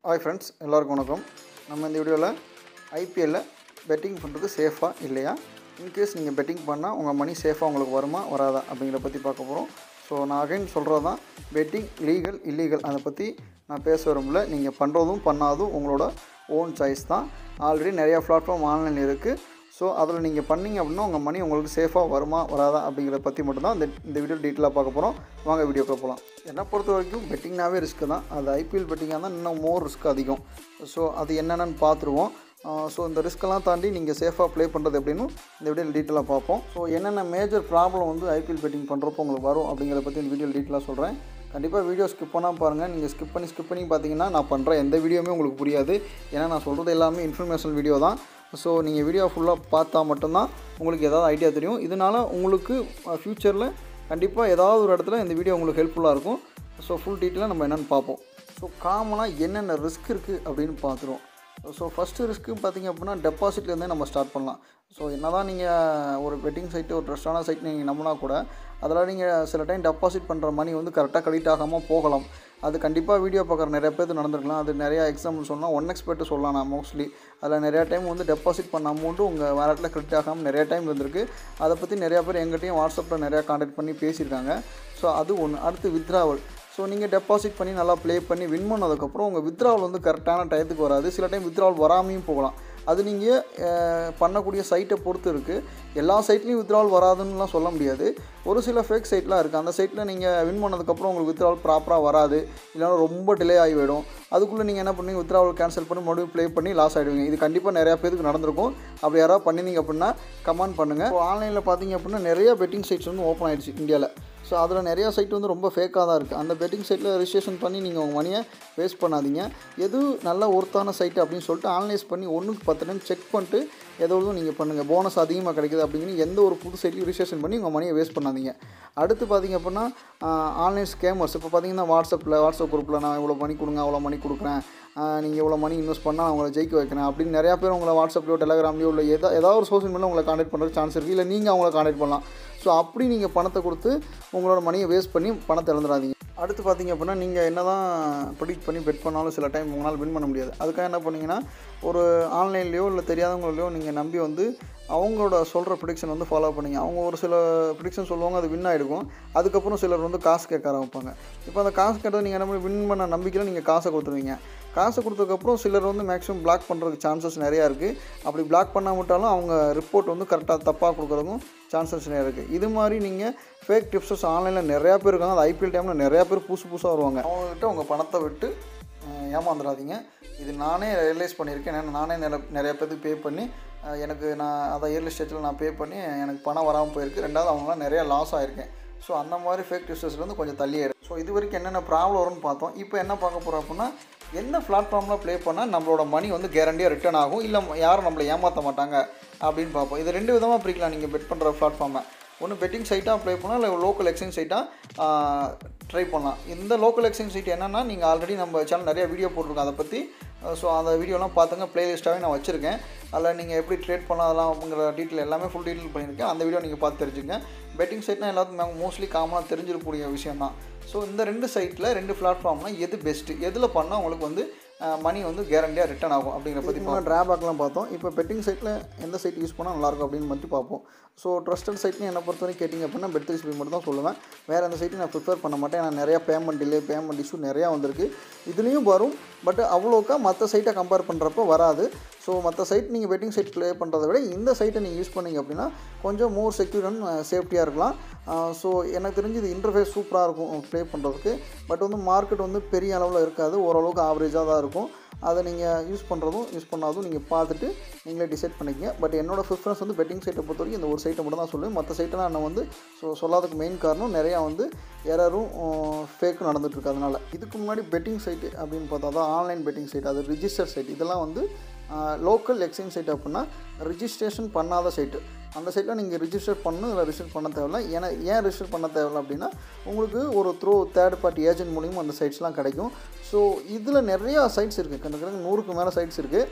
hi friends எல்லாருக்கும் வணக்கம் நம்ம இந்த வீடியோவில் ஐபிஎல்லில் பெட்டிங் பண்ணுறது சேஃபாக இல்லையா இன்கேஸ் நீங்கள் பெட்டிங் பண்ணால் உங்கள் மணி சேஃபாக உங்களுக்கு வருமா வராதா அப்படிங்கிறத பற்றி பார்க்க போகிறோம் ஸோ நான் அகைன் சொல்கிறது தான் பெட்டிங் லீகல் இல்லீகல் அதை பற்றி நான் பேச விரும்பல நீங்கள் பண்ணுறதும் பண்ணாதும் உங்களோட ஓன் சாய்ஸ் தான் ஆல்ரெடி நிறையா பிளாட்ஃபார்ம் ஆன்லைனில் இருக்குது ஸோ அதில் நீங்கள் பண்ணீங்க அப்படின்னா உங்கள் மணி உங்களுக்கு சேஃபாக வருமா வராதா அப்படிங்கிறத பற்றி மட்டும்தான் இந்த இந்த வீடியோ டீட்டெயிலாக பார்க்க போகிறோம் வாங்க வீடியோக்கு போகலாம் என்னை பொறுத்த வரைக்கும் பெட்டிங்னாவே ரிஸ்க்கு தான் அது ஐபிஎல் பெட்டிங்காக தான் இன்னும் மோர் ரிஸ்க் அதிகம் ஸோ அது என்னென்னு பார்த்துருவோம் ஸோ இந்த ரிஸ்க்கெல்லாம் தாண்டி நீங்கள் சேஃபாக ப்ளே பண்ணுறது எப்படின்னு இந்த வீடியோவில் டீட்டெயிலாக பார்ப்போம் ஸோ என்னென்ன மேஜர் ப்ராப்ளம் வந்து ஐபிஎல் பெட்டிங் பண்ணுறப்போ உங்களுக்கு வரும் அப்படிங்கிறத பற்றி இந்த வீடியோவில் டீட்டெயிலாக சொல்கிறேன் கண்டிப்பாக வீடியோ ஸ்கிப் பண்ணால் பாருங்கள் நீங்கள் ஸ்கிப் பண்ணி ஸ்கிப் பண்ணி பார்த்தீங்கன்னா நான் பண்ணுற எந்த வீடியோவுமே உங்களுக்கு புரியாது ஏன்னா நான் சொல்கிறது எல்லாமே இன்ஃபர்மேஷனல் வீடியோ தான் ஸோ நீங்கள் வீடியோ ஃபுல்லாக பார்த்தா மட்டும்தான் உங்களுக்கு ஏதாவது ஐடியா தெரியும் இதனால் உங்களுக்கு ஃப்யூச்சரில் கண்டிப்பாக ஏதாவது ஒரு இடத்துல இந்த வீடியோ உங்களுக்கு ஹெல்ப்ஃபுல்லாக இருக்கும் ஸோ ஃபுல் டீட்டெயிலாக நம்ம என்னென்னு பார்ப்போம் ஸோ காமனாக என்னென்ன ரிஸ்க் இருக்குது அப்படின்னு பார்த்துருவோம் ஸோ ஃபஸ்ட்டு ரிஸ்க்கு பார்த்தீங்க அப்படின்னா டெபாசிட்லேருந்தே நம்ம ஸ்டார்ட் பண்ணலாம் ஸோ என்ன தான் நீங்கள் ஒரு வெட்டிங் சைட்டு ஒரு ட்ரஸ்டான சைட் நீங்கள் நம்பினா கூட அதில் நீங்கள் சில டைம் டெபாசிட் பண்ணுற மணி வந்து கரெக்டாக கிரெடிட் ஆகாமல் போகலாம் அது கண்டிப்பாக வீடியோ பார்க்குற நிறைய பேர் நடந்திருக்கலாம் அது நிறையா எக்ஸாம்பிள் சொன்னால் ஒன் எக்ஸ்பெக்ட் சொல்லலாம் நான் மோஸ்ட்லி அதில் நிறையா டைம் வந்து டெபாசிட் பண்ண அமௌண்ட்டு உங்கள் வேலட்டில் கிரெடிட் ஆகாமல் நிறைய டைம் இருந்திருக்கு அதை பற்றி நிறையா பேர் எங்கிட்டையும் வாட்ஸ்அப்பில் நிறையா காண்டாக்ட் பண்ணி பேசியிருக்காங்க ஸோ அது ஒன்று அடுத்து வித்ராவல் ஸோ நீங்கள் டெபாசிட் பண்ணி நல்லா ப்ளே பண்ணி வின் பண்ணதுக்கப்புறம் உங்கள் வித்ராவல் வந்து கரெக்டான டயத்துக்கு வராது சில டைம் வித்ராவல் வராமையும் போகலாம் அது நீங்கள் பண்ணக்கூடிய சைட்டை பொறுத்து இருக்குது எல்லா சைட்லேயும் வித்ராவல் வராதுன்னுலாம் சொல்ல முடியாது ஒரு சில ஃபேக் சைட்லாம் இருக்குது அந்த சைட்டில் நீங்கள் வின் பண்ணதுக்கப்புறம் உங்களுக்கு வித்ராவல் ப்ராப்பராக வராது இல்லைனா ரொம்ப டிலே ஆகி போயிடும் அதுக்குள்ளே நீங்கள் என்ன பண்ணுவீங்க வித்ராவல் கேன்சல் பண்ணி மறுபடியும் ப்ளே பண்ணி லாஸ் ஆகிடுவீங்க இது கண்டிப்பாக நிறையா பேருக்கு நடந்திருக்கும் அப்படி யாராவது பண்ணினீங்க அப்படின்னா கமெண்ட் பண்ணுங்கள் இப்போ ஆன்லைனில் பார்த்தீங்க அப்படின்னா நிறைய பெட்டிங் சைட்ஸ் வந்து ஓப்பன் ஆகிடுச்சு இந்தியாவில் ஸோ அதில் நிறையா சைட் வந்து ரொம்ப ஃபேக்காக தான் இருக்குது அந்த பெட்டிங் சைட்டில் ரிஜிஸ்ட்ரேஷன் பண்ணி நீங்கள் உங்கள் மணியை வேஸ்ட் பண்ணாதீங்க எது நல்ல ஒர்த்தான சைட்டு அப்படின்னு சொல்லிட்டு ஆன்லைஸ் பண்ணி ஒன்றுக்கு பத்து டைம் செக் பண்ணிட்டு எதோதும் நீங்கள் பண்ணுங்கள் போனஸ் அதிகமாக கிடைக்குது அப்படிங்கிற எந்த ஒரு புது சைட்லையும் ரிஜிஸ்ட்ரேஷன் பண்ணி உங்கள் மணியை வேஸ்ட் பண்ணாதீங்க அடுத்து பார்த்தீங்க அப்படின்னா ஆன்லைன் ஸ்கேமர்ஸ் இப்போ பார்த்தீங்கன்னா வாட்ஸ்அப்பில் வாட்ஸ்அப் குரூப்பில் நான் இவ்வளோ மணி கொடுங்க அவ்வளோ மணி கொடுக்குறேன் நீங்கள் இவ்வளோ மணி இன்வெஸ்ட் பண்ணால் நான் உங்களை ஜெயிக்க வைக்கிறேன் அப்படின்னு நிறையா பேர் உங்களை வாட்ஸ்அப்லையோ டெலகிராம்லையோ இல்லை எதா ஏதாவது ஒரு சோஷியல் மீடியா உங்களை காண்டாக்ட் பண்ணுறது சான்ஸ் இருக்குது இல்லை நீங்கள் அவங்கள காண்டாக்ட் பண்ணலாம் ஸோ அப்படி நீங்கள் பணத்தை கொடுத்து உங்களோட மணியை வேஸ்ட் பண்ணி பணத்தை இழந்துடாதீங்க அடுத்து பார்த்தீங்க அப்படின்னா நீங்கள் என்ன தான் ப்ரிடிக்ட் பண்ணி பெட் பண்ணாலும் சில டைம் உங்களால் வின் பண்ண முடியாது அதுக்காக என்ன பண்ணிங்கன்னா ஒரு ஆன்லைன்லேயோ இல்லை தெரியாதவங்களையோ நீங்கள் நம்பி வந்து அவங்களோட சொல்கிற ப்ரிடிக்ஷன் வந்து ஃபாலோ பண்ணிங்க அவங்க ஒரு சில ப்ரிடிக்ஷன் சொல்லுவாங்க அது வின் ஆகிடுக்கும் அதுக்கப்புறம் சிலர் வந்து காசு கேட்க ஆரம்பிப்பாங்க இப்போ அந்த காசு கேட்டது நீங்கள் என்ன பண்ணி வின் பண்ண நம்பிக்கையில் நீங்கள் காசை கொடுத்துருவீங்க காசு கொடுத்ததுக்கப்புறம் சிலர் வந்து மேக்ஸிமம் பிளாக் பண்ணுறதுக்கு சான்சஸ் நிறையா இருக்குது அப்படி பிளாக் பண்ண விட்டாலும் அவங்க ரிப்போர்ட் வந்து கரெக்டாக தப்பாக கொடுக்குறதுக்கும் சான்சஸ் நிறையா இருக்குது இது மாதிரி நீங்கள் ஃபேக் டிப்ஸஸ் ஆன்லைனில் நிறையா பேர் இருக்காங்க அது ஐபிஎல் டைமில் நிறையா பேர் புதுசு புதுசாக வருவாங்க அவங்ககிட்ட உங்கள் பணத்தை விட்டு ஏமாந்துடாதீங்க இது நானே ரியலைஸ் பண்ணியிருக்கேன் ஏன்னா நானே நிறைய நிறைய பேருக்கு பே பண்ணி எனக்கு நான் அதை இயர்லி ஸ்டேஜில் நான் பே பண்ணி எனக்கு பணம் வராமல் போயிருக்கு ரெண்டாவது அவங்களாம் நிறையா லாஸ் ஆகிருக்கேன் ஸோ அந்த மாதிரி ஃபேக் டிப்ஸஸ்லேருந்து கொஞ்சம் தள்ளியாயிடும் ஸோ இது வரைக்கும் என்னென்ன ப்ராப்ளம் வரும்னு பார்த்தோம் இப்போ என்ன பார்க்க போகிறோம் அப்படின்னா எந்த பிளாட்ஃபார்மில் ப்ளே பண்ணால் நம்மளோட மணி வந்து கேரண்டியாக ரிட்டர்ன் ஆகும் இல்லை யாரும் நம்மளை ஏமாற்ற மாட்டாங்க அப்படின்னு பார்ப்போம் இது ரெண்டு விதமாக பிரிக்கலாம் நீங்கள் பெட் பண்ணுற பிளாட்ஃபார்மை ஒன்று பெட்டிங் சைட்டாக ப்ளே பண்ணலாம் இல்லை லோக்கல் எக்ஸ்சேஞ்ச் சைட்டாக ட்ரை பண்ணலாம் இந்த லோக்கல் எக்ஸ்சேஞ்ச் சைட் என்னென்னா நீங்கள் ஆல்ரெடி நம்ம சேனல் நிறைய வீடியோ போட்டிருக்கோம் அதை பற்றி ஸோ அந்த வீடியோலாம் பார்த்துங்க ப்ளேலிஸ்ட்டாகவே நான் வச்சுருக்கேன் அதில் நீங்கள் எப்படி ட்ரேட் பண்ணலாம் அதெல்லாம் அப்படிங்கிற டீட்டெயில் எல்லாமே ஃபுல் டீட்டெயில் பண்ணியிருக்கேன் அந்த வீடியோ நீங்கள் பார்த்து தெரிஞ்சுங்க பெட்டிங் சைட்னா எல்லாத்துக்கும் மோஸ்ட்லி காமனாக தெரிஞ்சிருக்கக்கூடிய விஷயம் தான் ஸோ இந்த ரெண்டு சைட்டில் ரெண்டு பிளாட்ஃபார்ம்னால் எது பெஸ்ட்டு எதில் பண்ணால் உங்களுக்கு வந்து மணி வந்து கேரண்டியாக ரிட்டர்ன் ஆகும் அப்படிங்கிற பற்றி இப்போ ட்ராபேக்லாம் பார்த்தோம் இப்போ பெட்டிங் சைட்டில் எந்த சைட் யூஸ் பண்ணால் நல்லாயிருக்கும் அப்படின்னு மட்டும் பார்ப்போம் ஸோ ட்ரஸ்டட் சைட்னு என்னை பொறுத்த வரைக்கும் கேட்டிங்க அப்படின்னா பெட் த்ரீ ஸ்பீட் மட்டும் தான் சொல்லுவேன் வேறு எந்த சைட்டும் நான் ப்ரிஃபர் பண்ண மாட்டேன் ஏன்னா நிறையா பேமெண்ட் டிலே பேமெண்ட் இஷ்யூ நிறையா வந்திருக்கு இதுலேயும் வரும் பட் அவ்வளோக்கா மற்ற சைட்டை கம்பேர் பண்ணுறப்போ வராது ஸோ மற்ற சைட் நீங்கள் பெட்டிங் சைட் ப்ளே பண்ணுறதை விட இந்த சைட்டை நீங்கள் யூஸ் பண்ணிங்க அப்படின்னா கொஞ்சம் மோர் செக்யூர் அண்ட் சேஃப்டியாக இருக்கலாம் ஸோ எனக்கு தெரிஞ்சு இது இன்டர்ஃபேஸ் சூப்பராக இருக்கும் ப்ளே பண்ணுறதுக்கு பட் வந்து மார்க்கெட் வந்து பெரிய அளவில் இருக்காது ஓரளவுக்கு ஆவரேஜாக தான் இருக்கும் அதை நீங்கள் யூஸ் பண்ணுறதும் யூஸ் பண்ணாதும் நீங்கள் பார்த்துட்டு நீங்களே டிசைட் பண்ணிக்கங்க பட் என்னோடய ப்ரிஃபரன்ஸ் வந்து பெட்டிங் சைட்டை பொறுத்த வரைக்கும் இந்த ஒரு சைட்டை மட்டும் தான் சொல்லுவேன் மற்ற சைட்டெல்லாம் நான் வந்து ஸோ சொல்லாததுக்கு மெயின் காரணம் நிறையா வந்து எரரும் ஃபேக்கும் நடந்துகிட்ருக்கு அதனால் இதுக்கு முன்னாடி பெட்டிங் சைட்டு அப்படின்னு பார்த்தா தான் ஆன்லைன் பெட்டிங் சைட் அது ரிஜிஸ்டர் சைட் இதெல்லாம் வந்து லோக்கல் எக்ஸ்சேஞ்ச் சைட் அப்படின்னா ரிஜிஸ்ட்ரேஷன் பண்ணாத சைட்டு அந்த சைட்டில் நீங்கள் ரிஜிஸ்டர் பண்ணணும் இல்லை ரிஜிஸ்டர் பண்ண தேவையில்ல ஏன்னா ஏன் ரிஜிஸ்டர் பண்ண தேவையில்ல அப்படின்னா உங்களுக்கு ஒரு த்ரூ தேர்ட் பார்ட்டி ஏஜென்ட் மூலியமாக அந்த சைட்ஸ்லாம் கிடைக்கும் ஸோ இதில் நிறையா சைட்ஸ் இருக்குது கிட்டத்தட்ட நூறுக்கு மேலே சைட்ஸ் இருக்குது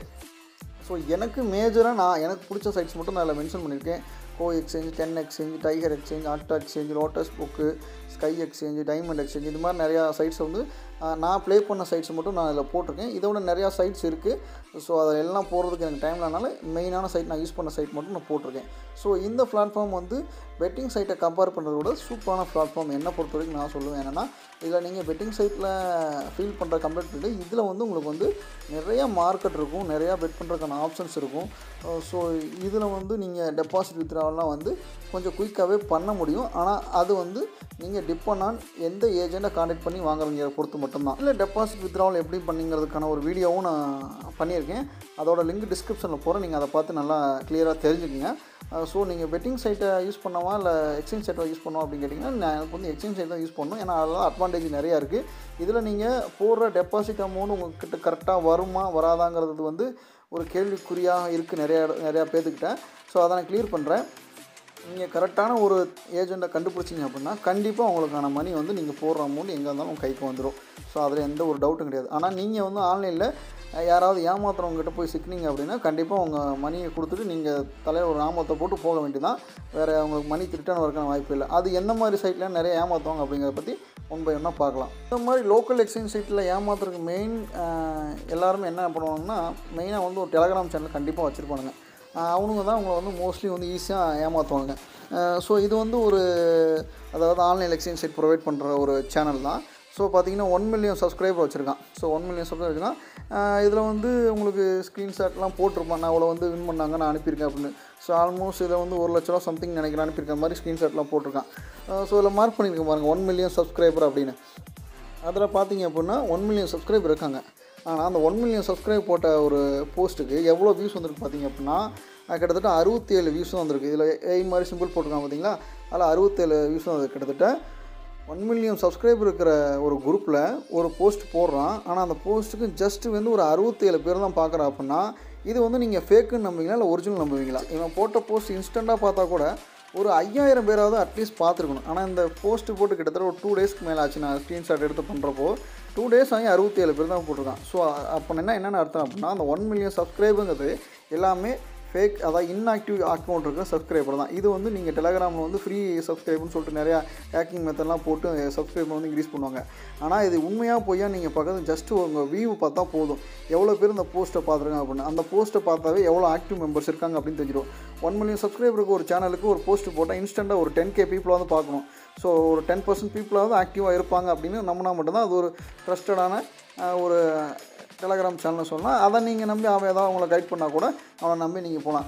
ஸோ எனக்கு மேஜராக நான் எனக்கு பிடிச்ச சைட்ஸ் மட்டும் நான் அதில் மென்ஷன் பண்ணியிருக்கேன் go exchange ten exchange tiger exchange ஆட்டா exchange lotus book sky exchange diamond exchange இது மாதிரி நிறையா சைட்ஸ் வந்து ஆஹ் நான் ப்ளே பண்ண சைட்ஸ் மட்டும் நான் இதில் போட்டிருக்கேன் இதை விட நிறையா சைட்ஸ் இருக்குது ஸோ அதை எல்லாம் போடுறதுக்கு எனக்கு டைம் இல்லைனால மெயினான சைட் நான் யூஸ் பண்ண சைட் மட்டும் நான் போட்டிருக்கேன் ஸோ இந்த பிளாட்ஃபார்ம் வந்து பெட்டிங் சைட்டை கம்பேர் பண்ணுறத விட சூப்பரான பிளாட்ஃபார்ம் என்ன பொறுத்த வரைக்கும் நான் சொல்லுவேன் என்னென்னா இதில் நீங்கள் பெட்டிங் சைட்டில் ஃபீல் பண்ணுற கம்பேர் பண்ணிட்டு இதில் வந்து உங்களுக்கு வந்து நிறையா மார்க்கெட் இருக்கும் நிறையா பெட் பண்ணுறதுக்கான ஆப்ஷன்ஸ் இருக்கும் ஸோ இதில் வந்து நீங்கள் டெபாசிட் வித்ராவெல்லாம் வந்து கொஞ்சம் குயிக்காகவே பண்ண முடியும் ஆனால் அது வந்து நீங்கள் டிப்பன் ஆன் எந்த ஏஜெண்ட்டை காண்டாக்ட் பண்ணி வாங்குறீங்க பொறுத்து மட்டும்தான் இல்லை டெபாசிட் வித்ராவல் எப்படி பண்ணிங்கிறதுக்கான ஒரு வீடியோவும் நான் பண்ணியிருக்கேன் அதோட லிங்க் டிஸ்கிரிப்ஷனில் போகிறேன் நீங்கள் அதை பார்த்து நல்லா கிளியராக தெரிஞ்சுக்கங்க ஸோ நீங்கள் பெட்டிங் சைட்டை யூஸ் பண்ணவா இல்லை எக்ஸ்சேஞ்ச் சைட்டை யூஸ் பண்ணவா அப்படின்னு கேட்டிங்கன்னா நான் எனக்கு வந்து எக்ஸ்சேஞ்ச் சைட் தான் யூஸ் பண்ணணும் ஏன்னா அதெல்லாம் அட்வான்டேஜ் நிறையா இருக்குது இதில் நீங்கள் போடுற டெபாசிட் அமௌண்ட் உங்கள்கிட்ட கரெக்டாக வருமா வராதாங்கிறது வந்து ஒரு கேள்விக்குறியாக இருக்குது நிறையா நிறையா பேர்த்துக்கிட்ட ஸோ அதை நான் கிளியர் பண்ணுறேன் நீங்கள் கரெக்டான ஒரு ஏஜெண்ட்டை கண்டுபிடிச்சிங்க அப்படின்னா கண்டிப்பாக உங்களுக்கான மணி வந்து நீங்கள் போடுற அமௌண்ட் எங்கே இருந்தாலும் உங்கள் கைக்கு வந்துடும் ஸோ அதில் எந்த ஒரு டவுட்டும் கிடையாது ஆனால் நீங்கள் வந்து ஆன்லைனில் யாராவது ஏமாத்துறவங்ககிட்ட போய் சிக்கினீங்க அப்படின்னா கண்டிப்பாக உங்கள் மணியை கொடுத்துட்டு நீங்கள் தலையில் ஒரு நாமத்தை போட்டு போக வேண்டியதான் வேறு உங்களுக்கு மணி ரிட்டர்ன் வரக்கான வாய்ப்பு இல்லை அது எந்த மாதிரி சைட்டில் நிறைய ஏமாற்றுவாங்க அப்படிங்கிறத பற்றி ஒன் பை ஒன்னாக பார்க்கலாம் இந்த மாதிரி லோக்கல் எக்ஸ்சேஞ்ச் சைட்டில் ஏமாத்துறதுக்கு மெயின் எல்லாருமே என்ன பண்ணுவாங்கன்னா மெயினாக வந்து ஒரு டெலகிராம் சேனல் கண்டிப்பாக வச்சுருப்பானுங்க அவனுங்க தான் உங்களை வந்து மோஸ்ட்லி வந்து ஈஸியாக ஏமாற்றுவாங்க ஸோ இது வந்து ஒரு அதாவது ஆன்லைன் எக்ஸ்சேஞ்ச் சைட் ப்ரொவைட் பண்ணுற ஒரு சேனல் தான் ஸோ பார்த்தீங்கன்னா ஒன் மில்லியன் சப்ஸ்கிரைபர் வச்சுருக்கான் ஸோ ஒன் மில்லியன் சப்ஸ்கிரைபர் வச்சுருக்கான் இதில் வந்து உங்களுக்கு ஸ்க்ரீன்ஷாட்லாம் போட்டிருப்பான் நான் அவ்வளோ வந்து வின் பண்ணாங்க நான் அனுப்பியிருக்கேன் அப்படின்னு ஸோ ஆல்மோஸ்ட் இதில் வந்து ஒரு லட்ச ரூபா சம்திங் நினைக்கிறேன் அனுப்பியிருக்க மாதிரி ஸ்க்ரீன்ஷாட்லாம் போட்டிருக்கான் ஸோ இதில் மார்க் பண்ணியிருக்க பாருங்க ஒன் மில்லியன் சப்ஸ்கிரைபர் அப்படின்னு அதில் பார்த்தீங்க அப்படின்னா ஒன் மில்லியன் சப்ஸ்கிரைபர் இருக்காங்க ஆனால் அந்த ஒன் மில்லியன் சப்ஸ்கிரைப் போட்ட ஒரு போஸ்ட்டுக்கு எவ்வளோ வியூஸ் வந்திருக்கு பார்த்தீங்க அப்படின்னா அஹ் கிட்டத்தட்ட அறுபத்தி ஏழு வியூஸும் வந்திருக்கு இதில் எய் மாதிரி சிம்பிள் போட்டிருக்காங்க பார்த்தீங்களா அதில் அறுபத்தேழு வியூஸும் வந்திருக்கு கிட்டத்தட்ட ஒன் மில்லியன் சப்ஸ்கிரைபர் இருக்கிற ஒரு குரூப்பில் ஒரு போஸ்ட் போடுறான் ஆனால் அந்த போஸ்ட்டுக்கு ஜஸ்ட் வந்து ஒரு அறுபத்தேழு பேர் தான் பார்க்குறா அப்படின்னா இது வந்து நீங்கள் ஃபேக்குன்னு நம்புவீங்களா இல்லை ஒரிஜினல் நம்புவீங்களா இவன் போட்ட போஸ்ட் இன்ஸ்டண்ட்டாக பார்த்தா கூட ஒரு ஐயாயிரம் பேராவது அட்லீஸ்ட் பார்த்துருக்கணும் ஆனால் இந்த போஸ்ட்டு போட்டு கிட்டத்தட்ட ஒரு டூ டேஸ்க்கு மேலே ஆச்சு நான் ஸ்க்ரீன்ஷாட் எடுத்து பண்ணுறப்போ டூ டேஸ் ஆகி அறுபத்தி ஏழு பேர் தான் போட்டிருக்கான் ஸோ அப்போ என்ன என்னென்ன அர்த்தம் அப்படின்னா அந்த ஒன் மில்லியன் சப்ஸ்கிரைபுங்கிறது எல்லாமே ஃபேக் அதாவது இன்ஆக்டிவ் அக்கௌண்ட் இருக்க சப்ஸ்கிரைபர் தான் இது வந்து நீங்கள் டெலகிராமில் வந்து ஃப்ரீ சப்ஸ்கிரைப்னு சொல்லிட்டு நிறையா ஹேக்கிங் மெத்தட்லாம் போட்டு சப்ஸ்கிரைபர் வந்து இன்க்ரீஸ் பண்ணுவாங்க ஆனால் இது உண்மையாக பொய்யா நீங்கள் பார்க்கறது ஜஸ்ட்டு உங்கள் வியூ பார்த்தா போதும் எவ்வளோ பேர் இந்த போஸ்ட்டை பார்த்துருக்காங்க அப்படின்னு அந்த போஸ்ட்டை பார்த்தாவே எவ்வளோ ஆக்டிவ் மெம்பர்ஸ் இருக்காங்க அப்படின்னு தெரிஞ்சிடும் ஒன் மில்லியன் சப்ஸ்கிரைபருக்கு ஒரு சேனலுக்கு ஒரு போஸ்ட் போட்டால் இன்ஸ்டண்ட்டாக ஒரு டென் கே பீப்புள் வந்து பார்க்கணும் ஸோ ஒரு டென் பர்சன்ட் பீப்புளாவது ஆக்டிவாக இருப்பாங்க அப்படின்னு நம்பினா மட்டும்தான் அது ஒரு ட்ரஸ்டடான ஒரு டெலகிராம் சேனல் சொல்லலாம் அதை நீங்கள் நம்பி அவன் ஏதாவது உங்களை கைட் பண்ணால் கூட அவனை நம்பி நீங்கள் போகலாம்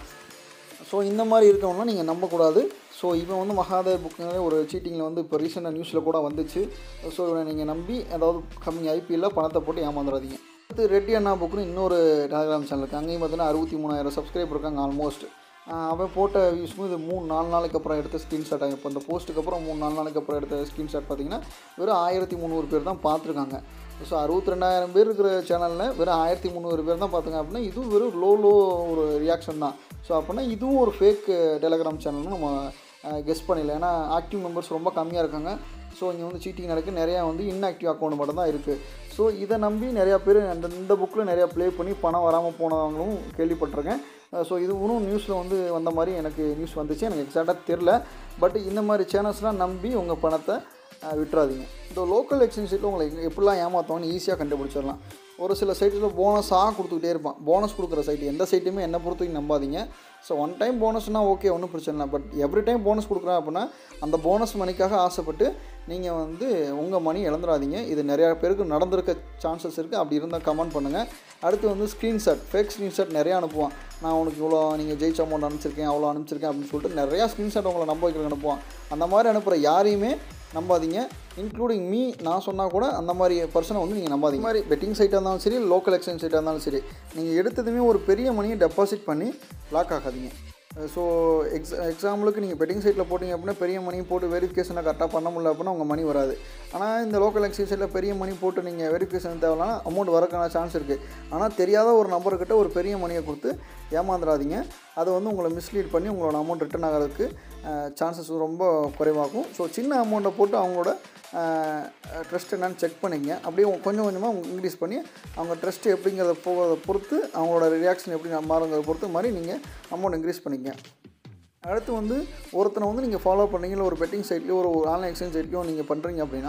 ஸோ இந்த மாதிரி இருக்கவங்களாம் நீங்கள் நம்பக்கூடாது ஸோ இவன் வந்து மகாதேவ் புக்குங்கிற ஒரு சீட்டிங்கில் வந்து இப்போ ரீசெண்டாக நியூஸில் கூட வந்துச்சு ஸோ இவனை நீங்கள் நம்பி அதாவது கம்மி ஐபிஎல்லில் பணத்தை போட்டு ஏமாந்துடாதீங்க அடுத்து ரெட்டி அண்ணா புக்குன்னு இன்னொரு டெலகிராம் சேனல் இருக்குது அங்கேயும் பார்த்தீங்கன்னா அறுபத்தி மூணாயிரம் சப்ஸ்கிரைபர் இருக்காங்க ஆல்மோஸ்ட் அவன் போட்ட வியூஸ்க்கும் இது மூணு நாலு நாளைக்கு அப்புறம் எடுத்த ஸ்க்ரீன்ஷாட் இப்போ இந்த போஸ்ட்டுக்கு அப்புறம் மூணு நாலு நாளைக்கு அப்புறம் எடுத்த ஸ்க்ரீன்ஷாட் பார்த்தீங்கன்னா வெறும் ஆயிரத்தி முந்நூறு பேர் தான் பார்த்துருக்காங்க ஸோ அறுபத்தி ரெண்டாயிரம் பேர் இருக்கிற சேனலில் வெறும் ஆயிரத்தி முந்நூறு பேர் தான் பார்த்துங்க அப்படின்னா இதுவும் வெறும் லோ லோ ஒரு ரியாக்ஷன் தான் ஸோ அப்படின்னா இதுவும் ஒரு ஃபேக் டெலகிராம் சேனல்னு நம்ம கெஸ் பண்ணிடல ஏன்னா ஆக்டிவ் மெம்பர்ஸ் ரொம்ப கம்மியாக இருக்காங்க ஸோ இங்கே வந்து சீட்டிங் நடக்கு நிறையா வந்து இன்ஆக்டிவ் அக்கௌண்ட் மட்டும் தான் இருக்குது ஸோ இதை நம்பி நிறையா பேர் அந்த இந்த புக்கில் நிறையா ப்ளே பண்ணி பணம் வராமல் போனவங்களும் கேள்விப்பட்டிருக்கேன் ஸோ இது இன்னும் நியூஸில் வந்து வந்த மாதிரி எனக்கு நியூஸ் வந்துச்சு எனக்கு எக்ஸாக்டாக தெரில பட் இந்த மாதிரி சேனல்ஸ்லாம் நம்பி உங்கள் பணத்தை அஹ், விட்டுறாதீங்க இந்த லோக்கல் எக்ஸ்சேஞ்ச் சைட்டில் உங்களை எப்படிலாம் ஏமாற்றுவாங்கன்னு ஈஸியாக கண்டுபிடிச்சிடலாம் ஒரு சில சைட்டில் போனஸாக கொடுத்துக்கிட்டே இருப்பான் போனஸ் கொடுக்குற சைட் எந்த சைட்டுமே என்னை பொறுத்த வரைக்கும் நம்பாதீங்க ஸோ ஒன் டைம் போனஸ்னால் ஓகே ஒன்றும் பிரச்சனை இல்லை பட் எவ்ரி டைம் போனஸ் கொடுக்குறேன் அப்படின்னா அந்த போனஸ் மணிக்காக ஆசைப்பட்டு நீங்கள் வந்து உங்கள் மணி இழந்துடாதீங்க இது நிறையா பேருக்கு நடந்திருக்க சான்சஸ் இருக்குது அப்படி இருந்தால் கமெண்ட் பண்ணுங்கள் அடுத்து வந்து ஸ்க்ரீன்ஷாட் ஃபேக் ஸ்க்ரீன்ஷாட் நிறையா அனுப்புவான் நான் உனக்கு இவ்வளோ நீங்கள் ஜெயிச்ச அமௌண்ட் அனுப்பிச்சிருக்கேன் அவ்வளோ அனுப்பிச்சிருக்கேன் அப்படின்னு சொல்லிட்டு நிறையா ஸ்க்ரீன்ஷாட் உங்களை நம்ப வைக்கிறதுக்கு அனுப்புவான் அந்த மாதிரி அனுப்புகிற யாரையுமே நம்பாதீங்க இன்க்ளூடிங் மீ நான் சொன்னால் கூட அந்த மாதிரி பர்சனை வந்து நீங்கள் நம்பாதீங்க இந்த மாதிரி பெட்டிங் சைட்டாக இருந்தாலும் சரி லோக்கல் எக்ஸ்சேஞ்ச் சைட்டாக இருந்தாலும் சரி நீங்கள் எடுத்ததுமே ஒரு பெரிய மணியை டெபாசிட் பண்ணி லாக் ஆகாதீங்க ஸோ எக்ஸ் எக்ஸாம்பிளுக்கு நீங்கள் பெட்டிங் சைட்டில் போட்டிங்க அப்படின்னா பெரிய மணி போட்டு வெரிஃபிகேஷனை கரெக்டாக பண்ண முடியல அப்படின்னா உங்கள் மணி வராது ஆனால் இந்த லோக்கல் எக்ஸ்சேஞ்ச் சைட்டில் பெரிய மணி போட்டு நீங்கள் வெரிஃபிகேஷன் தேவையான அமௌண்ட் வரக்கான சான்ஸ் இருக்குது ஆனால் தெரியாத ஒரு நம்பர்கிட்ட ஒரு பெரிய மணியை கொடுத்து ஏமாந்துடாதீங்க அது வந்து உங்களை மிஸ்லீட் பண்ணி உங்களோட அமௌண்ட் ரிட்டர்ன் ஆகிறதுக்கு சான்சஸ் ரொம்ப குறைவாகும் ஸோ சின்ன அமௌண்ட்டை போட்டு அவங்களோட ட்ரஸ்ட் என்னன்னு செக் பண்ணிங்க அப்படியே கொஞ்சம் கொஞ்சமாக இன்க்ரீஸ் பண்ணி அவங்க ட்ரஸ்ட் எப்படிங்கிறத போகிறத பொறுத்து அவங்களோட ரியாக்ஷன் எப்படி மாறுங்கிறத பொறுத்து மாதிரி நீங்கள் அமௌண்ட் இன்க்ரீஸ் பண்ணிக்கங்க அடுத்து வந்து ஒருத்தனை வந்து நீங்கள் ஃபாலோ பண்ணீங்க இல்லை ஒரு பெட்டிங் சைட்லையோ ஒரு ஆன்லைன் எக்ஸ்சேஞ்ச் சைட்லையோ நீங்கள் பண்ணுறீங்க அப்படின்னா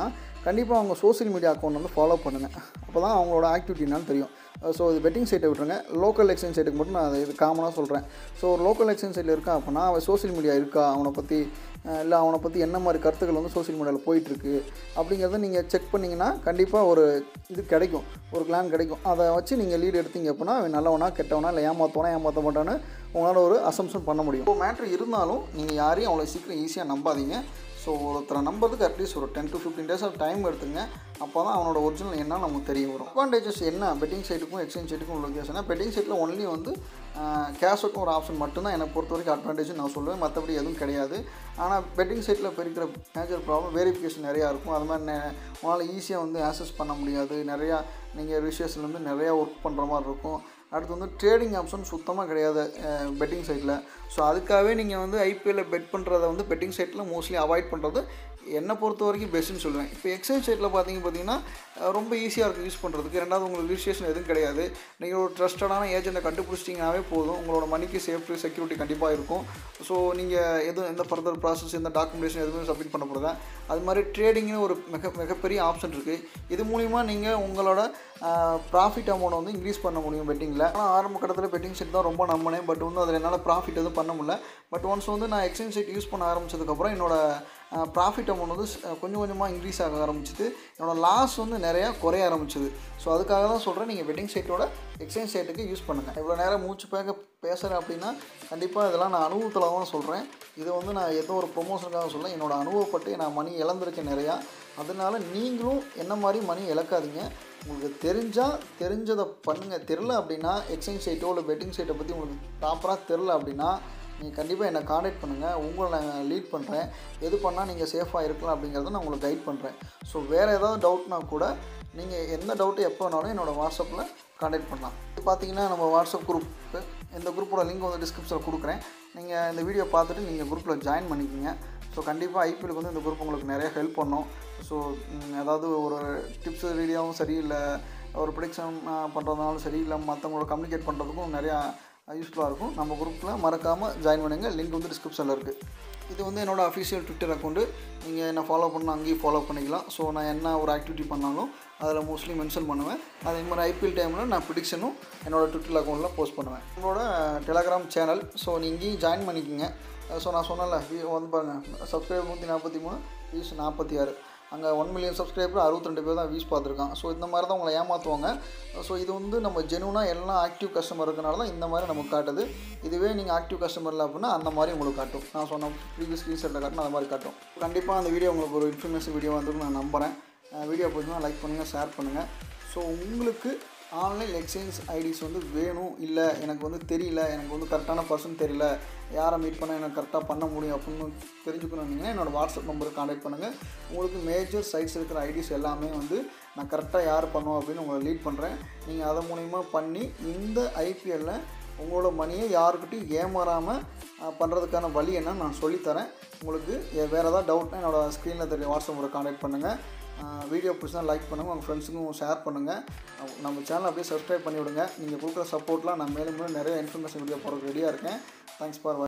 கண்டிப்பாக அவங்க சோஷியல் மீடியா அக்கௌண்ட் வந்து ஃபாலோ பண்ணுங்கள் அப்போ தான் அவங்களோட ஆக்டிவிட்டி என்னன்னு தெரியும் ஸோ இது பெட்டிங் சைட்டை விட்டுருங்க லோக்கல் எக்ஸ்சேஞ்ச் சைட்டுக்கு மட்டும் நான் அதை இது காமனாக சொல்கிறேன் ஸோ ஒரு லோக்கல் எக்ஸ்சேஞ்ச் சைட்டில் இருக்கான் அப்படின்னா அவன் சோஷியல் மீடியா இருக்கா அவனை பற்றி இல்லை அவனை பற்றி என்ன மாதிரி கருத்துக்கள் வந்து சோஷியல் மீடியாவில் போயிட்டுருக்கு அப்படிங்கிறத நீங்கள் செக் பண்ணிங்கன்னா கண்டிப்பாக ஒரு இது கிடைக்கும் ஒரு பிளான் கிடைக்கும் அதை வச்சு நீங்கள் லீடு எடுத்தீங்க அப்படின்னா அவன் நல்லவனா கெட்டவனா இல்லை ஏமாற்றுவானா ஏமாற்ற மாட்டான்னு உங்களால் ஒரு அசம்ஷன் பண்ண முடியும் இப்போ மேட்ரு இருந்தாலும் நீங்கள் யாரையும் அவ்வளோ சீக்கிரம் ஈஸியாக நம்பாதீங்க ஸோ ஒருத்தரை நம்புறதுக்கு அட்லீஸ்ட் ஒரு ten to fifteen days of time எடுத்துங்க அப்போ தான் அவனோட ஒரிஜினல் என்ன நமக்கு தெரிய வரும் அட்வான்டேஜஸ் என்ன பெட்டிங் சைட்டுக்கும் எக்ஸ்சேஞ்ச் சைட்டுக்கும் உள்ள வித்தியாசம்னா பெட்டிங் சைட்டில் ஒன்லி வந்து கேஷுக்கும் ஒரு ஆப்ஷன் மட்டும்தான் என்னை பொறுத்த வரைக்கும் அட்வான்டேஜ் நான் சொல்லுவேன் மற்றபடி எதுவும் கிடையாது ஆனால் பெட்டிங் சைட்டில் இப்போ இருக்கிற மேஜர் ப்ராப்ளம் வெரிஃபிகேஷன் நிறையா இருக்கும் அது மாதிரி நெ- உங்களால் ஈஸியாக வந்து ஆக்சஸ் பண்ண முடியாது நிறையா நீங்கள் ரிஷியஸ்லேருந்து நிறையா ஒர்க் பண்ணுற மாதிரி இருக்கும் அடுத்து வந்து ட்ரேடிங் ஆப்ஷன் சுத்தமாக கிடையாது பெட்டிங் சைட்டில் ஸோ அதுக்காகவே நீங்கள் வந்து ஐபிஎல்லில் பெட் பண்ணுறத வந்து பெட்டிங் சைட்டில் மோஸ்ட்லி அவாய்ட் பண்ணுறது என்னை பொறுத்த வரைக்கும் பெஸ்ட்டுன்னு சொல்லுவேன் இப்போ எக்ஸ்சேஞ்ச் சைட்டில் பார்த்தீங்க பார்த்தீங்கன்னா அஹ், ரொம்ப ஈஸியாக இருக்கும் யூஸ் பண்ணுறதுக்கு ரெண்டாவது உங்களுக்கு ரிஜிஸ்ட்ரேஷன் எதுவும் கிடையாது நீங்கள் ஒரு ட்ரஸ்டடான ஏஜென்ட்டை கண்டுபிடிச்சிட்டிங்கனாவே போதும் உங்களோட மணிக்கு சேஃப்டி செக்யூரிட்டி கண்டிப்பாக இருக்கும் ஸோ நீங்கள் எதுவும் எந்த ஃபர்தர் ப்ராசஸ் எந்த டாக்குமெண்டேஷன் எதுவுமே சப்மிட் பண்ண போகிறதா அது மாதிரி ட்ரேடிங்னு ஒரு மிக மிகப்பெரிய ஆப்ஷன் இருக்குது இது மூலிமா நீங்கள் உங்களோட ப்ராஃபிட் அமௌண்ட் வந்து இன்க்ரீஸ் பண்ண முடியும் பெட்டிங்கில் ஆனால் ஆரம்ப கட்டத்தில் பெட்டிங் செட் தான் ரொம்ப நம்பினேன் பட் வந்து அதில் என்னால் ப்ராஃபிட் எதுவும் பண்ண முடியல பட் ஒன்ஸ் வந்து நான் எக்ஸ்சேஞ்ச் சைட் யூஸ் பண்ண ஆரம்பிச்சதுக்கப்புறம் என்னோட ப்ராஃபிட் அமௌண்ட் வந்து ஸ்- கொஞ்சம் கொஞ்சமாக இன்க்ரீஸ் ஆக ஆரம்பிச்சிது என்னோட லாஸ் வந்து நிறையா குறைய ஆரம்பிச்சிது ஸோ அதுக்காக தான் சொல்கிறேன் நீங்கள் வெட்டிங் சைட்டோட எக்ஸ்சேஞ்ச் சைட்டுக்கு யூஸ் பண்ணுங்கள் இவ்வளோ நேரம் மூச்சு பேக்க பேசுகிறேன் அப்படின்னா கண்டிப்பாக இதெல்லாம் நான் அனுபவத்தில் தான் சொல்கிறேன் இது வந்து நான் எந்த ஒரு ப்ரொமோஷனுக்காக சொல்ல என்னோட அனுபவப்பட்டு நான் மணி இழந்திருக்கேன் நிறையா அதனால நீங்களும் என்ன மாதிரி மணி இழக்காதீங்க உங்களுக்கு தெரிஞ்சால் தெரிஞ்சதை பண்ணுங்கள் தெரில அப்படின்னா எக்ஸ்சேஞ்ச் சைட்டோ இல்லை பெட்டிங் சைட்டை பற்றி உங்களுக்கு ப்ராப்பராக தெரில அப்படின்னா நீங்கள் கண்டிப்பாக என்னை காண்டாக்ட் பண்ணுங்கள் உங்களை நான் லீட் பண்ணுறேன் எது பண்ணால் நீங்கள் சேஃபாக இருக்கலாம் அப்படிங்கிறத நான் உங்களுக்கு கைட் பண்ணுறேன் ஸோ வேறு ஏதாவது டவுட்னா கூட நீங்கள் எந்த டவுட்டு எப்போ வேணாலும் என்னோடய வாட்ஸ்அப்பில் காண்டாக்ட் பண்ணலாம் இது பார்த்தீங்கன்னா நம்ம வாட்ஸ்அப் குரூப்பு இந்த குரூப்போட லிங்க் வந்து டிஸ்கிரிப்ஷனில் கொடுக்குறேன் நீங்கள் இந்த வீடியோ பார்த்துட்டு நீங்கள் குரூப்பில் ஜாயின் பண்ணிக்கோங்க ஸோ கண்டிப்பாக ஐபிஎலுக்கு வந்து இந்த குரூப் உங்களுக்கு நிறைய ஹெல்ப் பண்ணும் ஸோ அதாவது ஒரு டிப்ஸ் ரீதியாகவும் சரி இல்லை ஒரு ப்ரிடிக்ஷன் பண்ணுறதுனாலும் சரி இல்லை மற்றவங்களோட கம்யூனிகேட் பண்ணுறதுக்கும் நிறையா யூஸ்ஃபுல்லாக இருக்கும் நம்ம குரூப்பில் மறக்காமல் ஜாயின் பண்ணுங்கள் லிங்க் வந்து டிஸ்கிரிப்ஷனில் இருக்குது இது வந்து என்னோட அஃபிஷியல் ட்விட்டர் அக்கௌண்ட்டு நீங்கள் என்ன ஃபாலோ பண்ண அங்கேயும் ஃபாலோ பண்ணிக்கலாம் ஸோ நான் என்ன ஒரு ஆக்டிவிட்டி பண்ணாலும் அதில் மோஸ்ட்லி மென்ஷன் பண்ணுவேன் அதே மாதிரி ஐபிஎல் டைமில் நான் ப்ரிடிக்ஷனும் என்னோட ட்விட்டர் அக்கௌண்ட்டில் போஸ்ட் பண்ணுவேன் நம்மளோட டெலகிராம் சேனல் ஸோ நீங்கள் இங்கேயும் ஜாயின் பண்ணிக்கோங்க ஸோ நான் சொன்னல வந்து பாருங்கள் சப்ஸ்கிரைபர் நூற்றி நாற்பத்தி மூணு வியூஸ் நாற்பத்தி ஆறு அங்கே ஒன் மில்லியன் சப்ஸ்கிரைபர் அறுபத்தி ரெண்டு பேர் தான் வியூஸ் பார்த்துருக்கான் ஸோ இந்த மாதிரி தான் உங்களை ஏமாற்றுவாங்க ஸோ இது வந்து நம்ம ஜெனுவனாக எல்லாம் ஆக்டிவ் கஸ்டமர் இருக்கனால தான் இந்த மாதிரி நமக்கு காட்டுது இதுவே நீங்கள் ஆக்டிவ் கஸ்டமர் இல்லை அப்படின்னா அந்த மாதிரி உங்களுக்கு காட்டும் நான் சொன்ன ப்ரீவியஸ் ஸ்க்ரீன்ஷாட்டில் காட்டினா அந்த மாதிரி காட்டும் கண்டிப்பாக அந்த வீடியோ உங்களுக்கு ஒரு இன்ஃபர்மேஷன் வீடியோ வந்து நான் நம்புகிறேன் வீடியோ பிடிச்சினா லைக் பண்ணுங்கள் ஷேர் பண்ணுங்கள் ஸோ உங்களுக்கு ஆன்லைன் எக்ஸ்சேஞ்ச் ஐடிஸ் வந்து வேணும் இல்லை எனக்கு வந்து தெரியல எனக்கு வந்து கரெக்டான பர்சன் தெரியல யாரை மீட் பண்ண எனக்கு கரெக்டாக பண்ண முடியும் அப்படின்னு தெரிஞ்சுக்கணுன்னீங்கன்னா என்னோடய வாட்ஸ்அப் நம்பருக்கு காண்டாக்ட் பண்ணுங்கள் உங்களுக்கு மேஜர் சைட்ஸ் இருக்கிற ஐடிஸ் எல்லாமே வந்து நான் கரெக்டாக யார் பண்ணுவோம் அப்படின்னு உங்களை லீட் பண்ணுறேன் நீங்கள் அதை மூலிமா பண்ணி இந்த ஐபிஎல்லில் உங்களோட மணியை யாருக்கிட்டையும் ஏமாறாமல் பண்ணுறதுக்கான வழி என்னன்னு நான் சொல்லித்தரேன் உங்களுக்கு எ- வேறு ஏதாவது டவுட்னா என்னோடய ஸ்க்ரீனில் தெரிய வாட்ஸ்அப் நம்பருக்கு காண்டாக்ட் பண்ணுங்கள் வீடியோ பிடிச்சா லைக் பண்ணுங்கள் உங்கள் ஃப்ரெண்ட்ஸுக்கும் ஷேர் பண்ணுங்கள் நம்ம சேனல் அப்படியே சப்ஸ்கிரைப் பண்ணி விடுங்க நீங்கள் கொடுக்குற சப்போர்ட்லாம் நான் மேலும் மேலும் நிறைய இன்ஃபர்மேஷன் வீடியோ போடுறதுக்கு ரெடியாக இருக்கேன் தேங்க்ஸ் ஃபார்